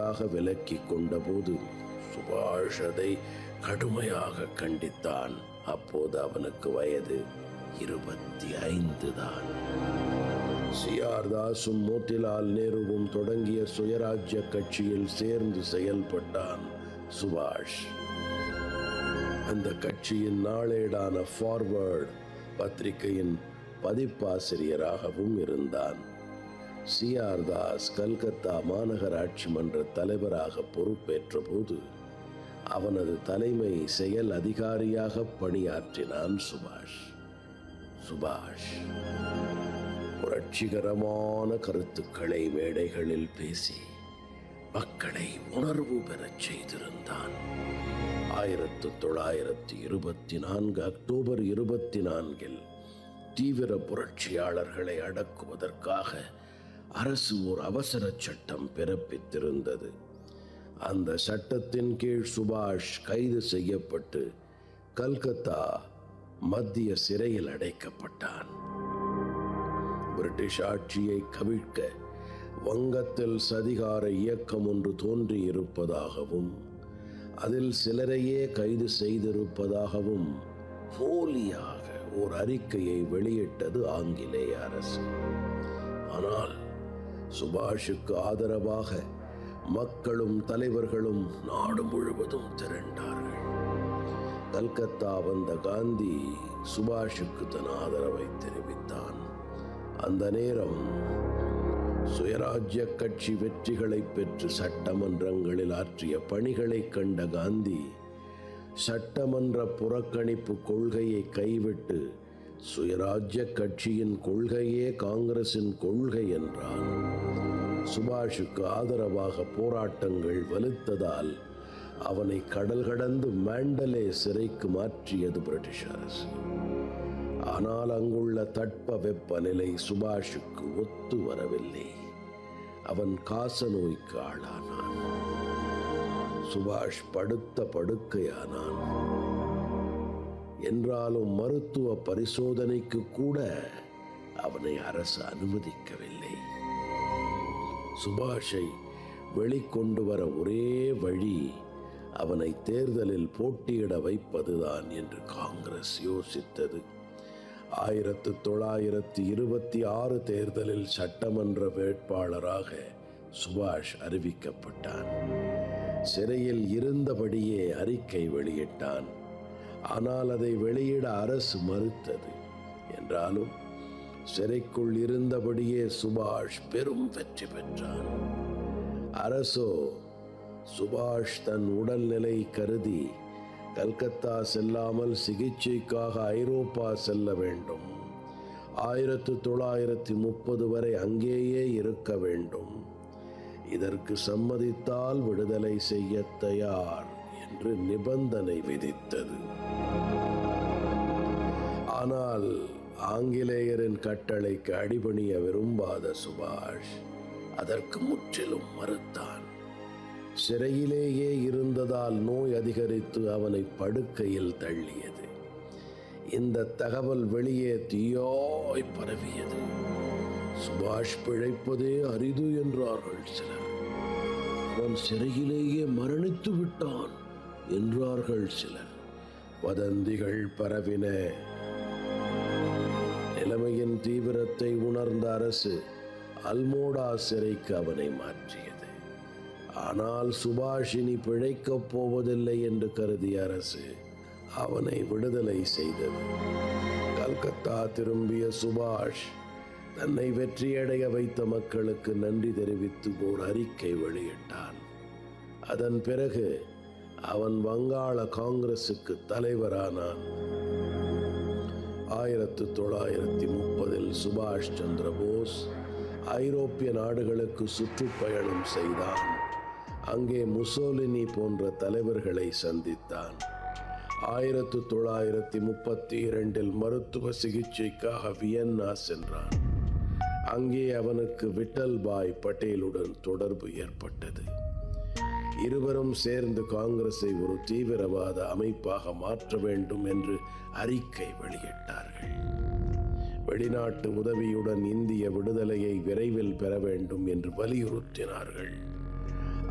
முறையாக விலக்கிக் கொண்டபோது சுபாஷ் அதை கடுமையாக கண்டித்தான் அப்போது அவனுக்கு வயது இருபத்தி ஐந்து தான் சிஆர் தாஸும் மோத்திலால் நேருவும் தொடங்கிய சுயராஜ்ய கட்சியில் சேர்ந்து செயல்பட்டான் சுபாஷ் அந்த கட்சியின் நாளேடான ஃபார்வர்ட் பத்திரிகையின் பதிப்பாசிரியராகவும் இருந்தான் சிஆர் தாஸ் கல்கத்தா மாநகராட்சி மன்ற தலைவராக பொறுப்பேற்ற போது அவனது தலைமை செயல் அதிகாரியாக பணியாற்றினான் சுபாஷ் சுபாஷ் புரட்சிகரமான கருத்துக்களை மேடைகளில் பேசி மக்களை உணர்வு பெறச் செய்திருந்தான் ஆயிரத்து தொள்ளாயிரத்தி இருபத்தி நான்கு அக்டோபர் இருபத்தி நான்கில் தீவிர புரட்சியாளர்களை அடக்குவதற்காக அரசு ஒரு அவசர சட்டம் பிறப்பித்திருந்தது அந்த சட்டத்தின் கீழ் சுபாஷ் கைது செய்யப்பட்டு கல்கத்தா மத்திய சிறையில் அடைக்கப்பட்டான் பிரிட்டிஷ் ஆட்சியை கவிழ்க்க வங்கத்தில் சதிகார இயக்கம் ஒன்று தோன்றியிருப்பதாகவும் அதில் சிலரையே கைது செய்திருப்பதாகவும் போலியாக ஓர் அறிக்கையை வெளியிட்டது ஆங்கிலேய அரசு ஆனால் சுபாஷுக்கு ஆதரவாக மக்களும் தலைவர்களும் நாடு முழுவதும் திரண்டார்கள் கல்கத்தா வந்த காந்தி சுபாஷுக்கு தன் ஆதரவை தெரிவித்தான் அந்த நேரம் சுயராஜ்ய கட்சி வெற்றிகளை பெற்று சட்டமன்றங்களில் ஆற்றிய பணிகளை கண்ட காந்தி சட்டமன்ற புறக்கணிப்பு கொள்கையை கைவிட்டு சுயராஜ்ய கட்சியின் கொள்கையே காங்கிரசின் கொள்கை என்றான் சுபாஷுக்கு ஆதரவாக போராட்டங்கள் வலுத்ததால் அவனை கடல் கடந்து மாண்டலே சிறைக்கு மாற்றியது பிரிட்டிஷ் அரசு ஆனால் அங்குள்ள தட்ப வெப்பநிலை சுபாஷுக்கு ஒத்து வரவில்லை அவன் காச நோய்க்கு ஆளானான் சுபாஷ் படுத்த படுக்கையானான் என்றாலும் மருத்துவ பரிசோதனைக்கு கூட அவனை அரசு அனுமதிக்கவில்லை சுபாஷை வெளிக்கொண்டு வர ஒரே வழி அவனை தேர்தலில் போட்டியிட வைப்பதுதான் என்று காங்கிரஸ் யோசித்தது ஆயிரத்து தொள்ளாயிரத்தி இருபத்தி ஆறு தேர்தலில் சட்டமன்ற வேட்பாளராக சுபாஷ் அறிவிக்கப்பட்டான் சிறையில் இருந்தபடியே அறிக்கை வெளியிட்டான் ஆனால் அதை வெளியிட அரசு மறுத்தது என்றாலும் சிறைக்குள் இருந்தபடியே சுபாஷ் பெரும் வெற்றி பெற்றான் அரசோ சுபாஷ் தன் உடல்நிலை கருதி கல்கத்தா செல்லாமல் சிகிச்சைக்காக ஐரோப்பா செல்ல வேண்டும் ஆயிரத்து தொள்ளாயிரத்தி முப்பது வரை அங்கேயே இருக்க வேண்டும் இதற்கு சம்மதித்தால் விடுதலை செய்ய தயார் என்று நிபந்தனை விதித்தது ஆனால் ஆங்கிலேயரின் கட்டளைக்கு அடிபணிய விரும்பாத சுபாஷ் அதற்கு முற்றிலும் மறுத்தான் சிறையிலேயே இருந்ததால் நோய் அதிகரித்து அவனை படுக்கையில் தள்ளியது இந்த தகவல் வெளியே தீயாய் பரவியது சுபாஷ் பிழைப்பதே அரிது என்றார்கள் சிலர் அவன் சிறையிலேயே மரணித்து விட்டான் என்றார்கள் சிலர் வதந்திகள் பரவின நிலைமையின் தீவிரத்தை உணர்ந்த அரசு அல்மோடா சிறைக்கு அவனை மாற்றியது ஆனால் சுபாஷினி பிழைக்கப் போவதில்லை என்று கருதிய அரசு அவனை விடுதலை செய்தது கல்கத்தா திரும்பிய சுபாஷ் தன்னை வெற்றியடைய வைத்த மக்களுக்கு நன்றி தெரிவித்து ஓர் அறிக்கை வெளியிட்டான் அதன் பிறகு அவன் வங்காள காங்கிரசுக்கு தலைவரானான் ஆயிரத்து தொள்ளாயிரத்தி முப்பதில் சுபாஷ் சந்திர போஸ் ஐரோப்பிய நாடுகளுக்கு சுற்றுப்பயணம் செய்தான் அங்கே முசோலினி போன்ற தலைவர்களை சந்தித்தான் ஆயிரத்து தொள்ளாயிரத்தி முப்பத்தி இரண்டில் மருத்துவ சிகிச்சைக்காக வியன்னா சென்றான் அங்கே அவனுக்கு விட்டல் பாய் பட்டேலுடன் தொடர்பு ஏற்பட்டது இருவரும் சேர்ந்து காங்கிரஸை ஒரு தீவிரவாத அமைப்பாக மாற்ற வேண்டும் என்று அறிக்கை வெளியிட்டார்கள் வெளிநாட்டு உதவியுடன் இந்திய விடுதலையை விரைவில் பெற வேண்டும் என்று வலியுறுத்தினார்கள்